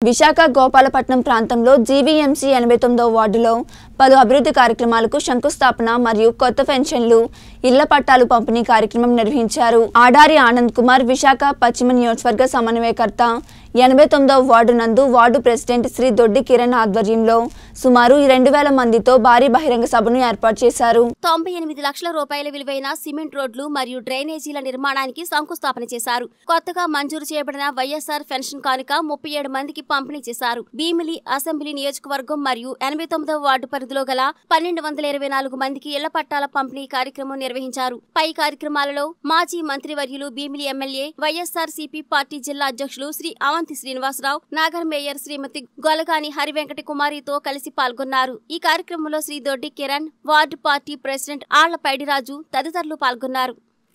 విశాఖ గోపాలపట్నం ప్రాంతంలో జీవీఎంసీ ఎనభై తొమ్మిదవ వార్డులో పలు అభివృద్ధి కార్యక్రమాలకు శంకుస్థాపన మరియు కొత్త పెన్షన్లు ఇళ్ల పట్టాలు పంపిణీ కార్యక్రమం నిర్వహించారు ఆడారి ఆనంద్ కుమార్ విశాఖ పశ్చిమ నియోజకవర్గ సమన్వయకర్త ఎనభై తొమ్మిదవ వార్డు నందు వార్డు ప్రెసిడెంట్ శ్రీ దొడ్డి కిరణ్ ఆధ్వర్యంలో సుమారు రెండు వేల మందితో భారీ బహిరంగ సభను ఏర్పాటు చేశారు తొంభై ఎనిమిది లక్షల రూపాయల విలువైన సిమెంట్ రోడ్లు మరియు డ్రైనేజీల నిర్మాణానికి శంకుస్థాపన చేశారు కొత్తగా మంజూరు చేయబడిన వైఎస్ఆర్ పెన్షన్ కానుక ముప్పై ఏడు మందికి పంపిణీ చేశారు భీమిలి అసెంబ్లీ నియోజకవర్గం మరియు ఎనభై తొమ్మిదవ వార్డు పరిధిలో గల పన్నెండు వందల ఇరవై నాలుగు మందికి ఇళ్ల పట్టాల పంపిణీ కార్యక్రమం నిర్వహించారు పై కార్యక్రమాలలో మాజీ మంత్రివర్యులు Bheemili MLA YSR CP party జిల్లా అధ్యక్షులు శ్రీ అవంతి శ్రీనివాసరావు నాగర్ మేయర్ శ్రీమతి గొలగాని హరివెంకట కుమారితో కలిసి పాల్గొన్నారు ఈ కార్యక్రమంలో Shri Doddi Kiran ward party president Alla Paidiraju తదితరులు పాల్గొన్నారు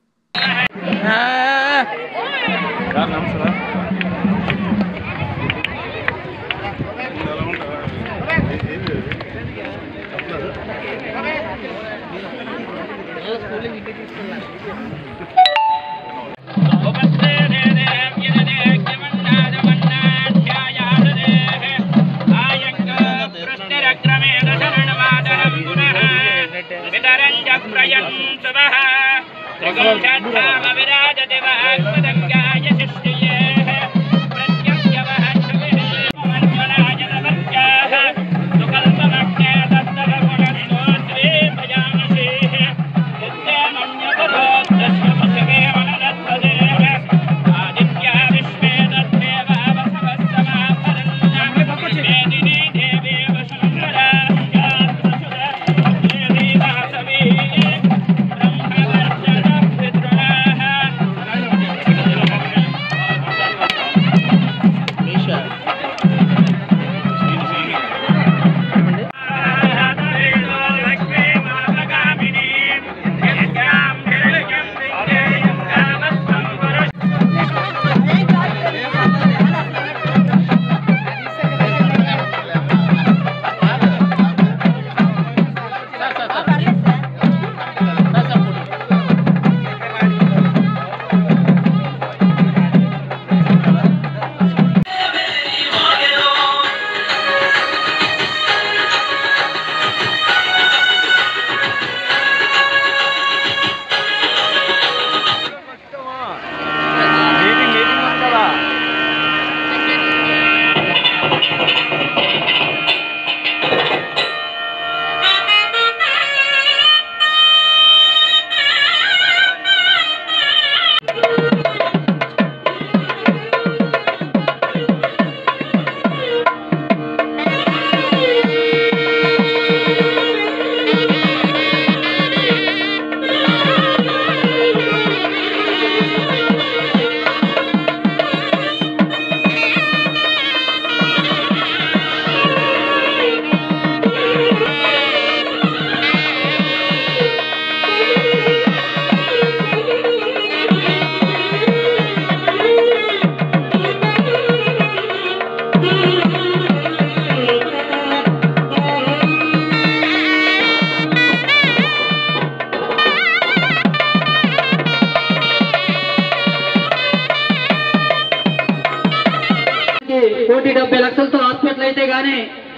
కోటి డెబ్బై లక్షలతో హాస్పిటల్ అయితే గానీ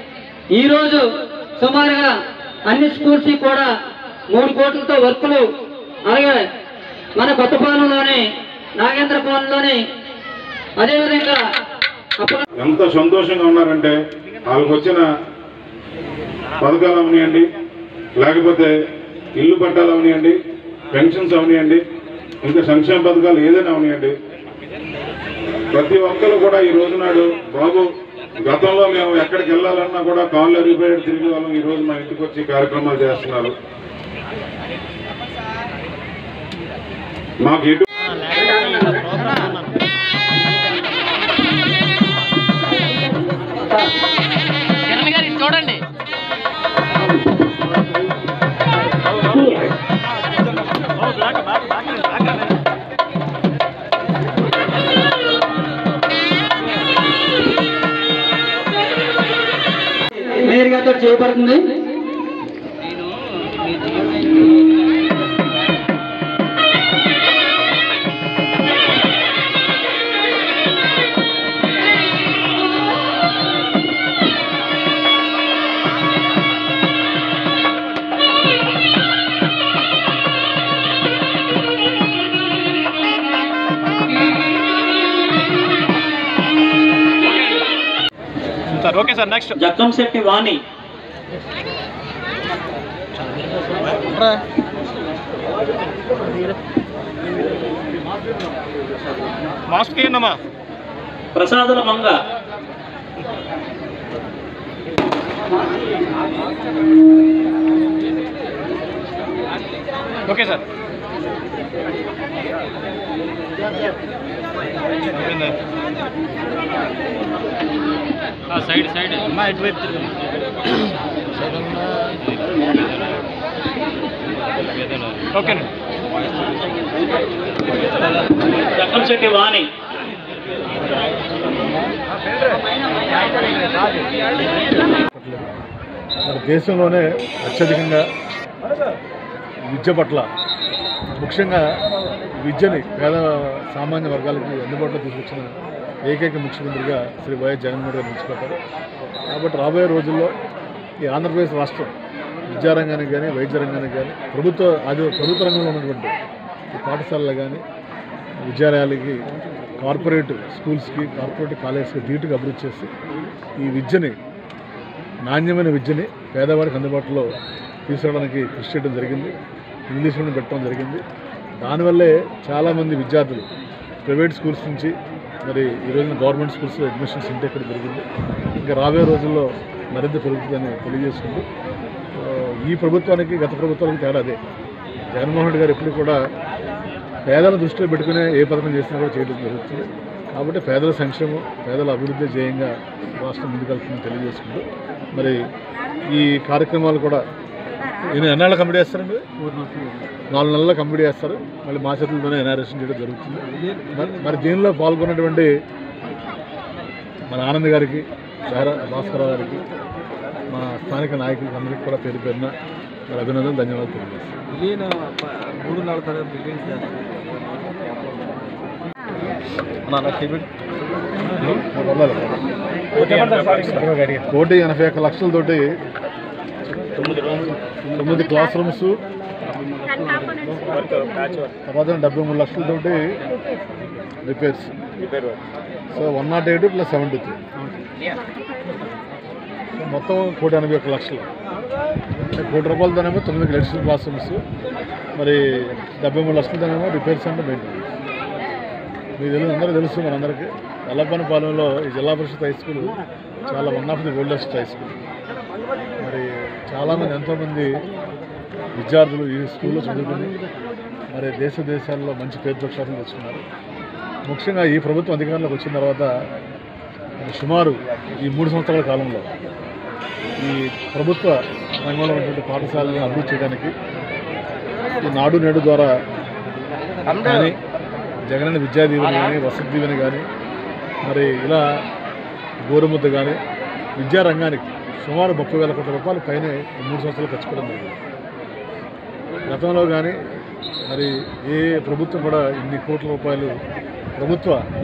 ఈ రోజు సుమారుగా అన్ని స్కూల్స్ కూడా మూడు కోట్లతో వర్కులు అలాగే మన కొత్తపాలెంలోని నాగేంద్రపాలెంలోని అదేవిధంగా అప్పుడు ఎంత సంతోషంగా ఉన్నారంటే వాళ్ళకి వచ్చిన పథకాలు అవనియండి లేకపోతే ఇల్లు పట్టాలు అవనియండి పెన్షన్స్ అవనియండి ఇంకా సంక్షేమ పథకాలు ఏదైనా అవనియండి ప్రతి ఒక్కరు కూడా ఈ రోజు నాడు బాబు గతంలో మేము ఎక్కడికి వెళ్ళాలన్నా కూడా కాళ్ళు అరిగిపోయి తిరిగి వాళ్ళం ఈ రోజు మా ఇంటికి వచ్చి కార్యక్రమాలు చేస్తున్నారు మాకు ఎటు మేయర్ గారితో చేయబడుతుంది sir okay sir next Jakkamsetti Vani mask ఏందమ్మా Prasadula Manga okay sir side side అమ్మా ఇటువైపు తిరుగు ఓకేనండి జక్కంశెట్టి వాణి మన దేశంలోనే అత్యధికంగా విద్య పట్ల ముఖ్యంగా విద్యని పేద సామాన్య వర్గాలకి అందుబాటులో తీసుకొచ్చిన ఏకైక ముఖ్యమంత్రిగా శ్రీ వైఎస్ జగన్మోహన్ గారు నిలిచిపోతారు కాబట్టి రాబోయే రోజుల్లో ఈ ఆంధ్రప్రదేశ్ రాష్ట్రం విద్యారంగానికి కానీ వైద్య రంగానికి కానీ ప్రభుత్వ అది ప్రభుత్వ రంగంలో ఉన్నటువంటి ఈ పాఠశాలలు కానీ విద్యాలయాలకి కార్పొరేట్ స్కూల్స్కి కార్పొరేట్ కాలేజ్కి ధీటుగా అభివృద్ధి చేసి ఈ విద్యని నాణ్యమైన విద్యని పేదవాడికి అందుబాటులో తీసుకురావడానికి కృషి చేయడం జరిగింది ఇంగ్లీష్ మీడియం పెట్టడం జరిగింది దానివల్లే చాలామంది విద్యార్థులు ప్రైవేట్ స్కూల్స్ నుంచి మరి ఈ రోజున గవర్నమెంట్ స్కూల్స్లో అడ్మిషన్స్ ఇంటే ఇక్కడ పెరిగింది ఇంకా రాబోయే రోజుల్లో మరింత పెరుగుతుందని తెలియజేసుకుంటూ ఆ, ఈ ప్రభుత్వానికి గత ప్రభుత్వానికి తేడా అదే జగన్మోహన్ రెడ్డి గారు ఎప్పుడు కూడా పేదల దృష్టిలో పెట్టుకునే ఏ పథకం చేసినా కూడా చేయడం జరుగుతుంది కాబట్టి పేదల సంక్షేమం పేదల అభివృద్ధి ధ్యేయంగా రాష్ట్రం ముందుకెళ్తుందని తెలియజేసుకుంటూ మరి ఈ కార్యక్రమాలు కూడా నేను ఎన్నాళ్ళు కంప్లీట్ చేస్తారండి నాలుగు నెలల్లో కంప్లీట్ చేస్తారు మళ్ళీ మా చేతులతోనే ఎన్ఆర్ఎస్ చేయడం జరుగుతుంది మరి- మరి దీనిలో పాల్గొన్నటువంటి మన ఆనంద్ గారికి బెహరా భాస్కరరావు గారికి మా స్థానిక నాయకులకి అందరికీ కూడా పేరు పేరున మరి అభినందనలు ధన్యవాదాలు తెలియజేస్తాను మూడు నాలుగు తరగతి రిలీజ్ చేస్తాను కోటి ఎనభై ఒక్క లక్షలతోటి తొమ్మిది క్లాస్ రూమ్స్ తర్వాత డెబ్బై మూడు లక్షలతోటి repairs so one nought eight plus seventy three so మొత్తం కోటి ఎనభై ఒక్క లక్షలు అంటే కోటి రూపాయలతోనేమో తొమ్మిది అడిషనల్ క్లాస్ రూమ్స్ మరి డెబ్బై మూడు లక్షలతోనేమో రిపేర్స్ అండ్ మెయింటెనెన్స్ మీకు తెలుసు అందరూ తెలుసు మనందరికీ ఎల్లపనపాలెంలో ఈ జిల్లా పరిషత్ హై స్కూల్ చాలా one of the oldest high school మరి చాలామంది ఎంతోమంది విద్యార్థులు ఈ స్కూల్లో చదువుకుని మరి దేశ దేశాల్లో మంచి పేరు ప్రఖ్యాతులు తెచ్చుకున్నారు ముఖ్యంగా ఈ ప్రభుత్వం అధికారంలోకి వచ్చిన తర్వాత మరి సుమారు ఈ మూడు సంవత్సరాల కాలంలో ఈ ప్రభుత్వ రంగంలో ఉన్నటువంటి పాఠశాలను అభివృద్ధి చేయడానికి ఈ నాడు నేడు ద్వారా కానీ జగనన్న విద్యా దీవెన కానీ వసతి దీవెన కానీ మరి ఇలా గోరుముద్ద కానీ విద్యా రంగానికి సుమారు ముప్పై వేల కోట్ల రూపాయలు పైనే ఈ మూడు సంవత్సరాలు ఖర్చు పెట్టడం జరిగింది గతంలో కానీ మరి ఏ ప్రభుత్వం కూడా ఇన్ని కోట్ల రూపాయలు ప్రభుత్వ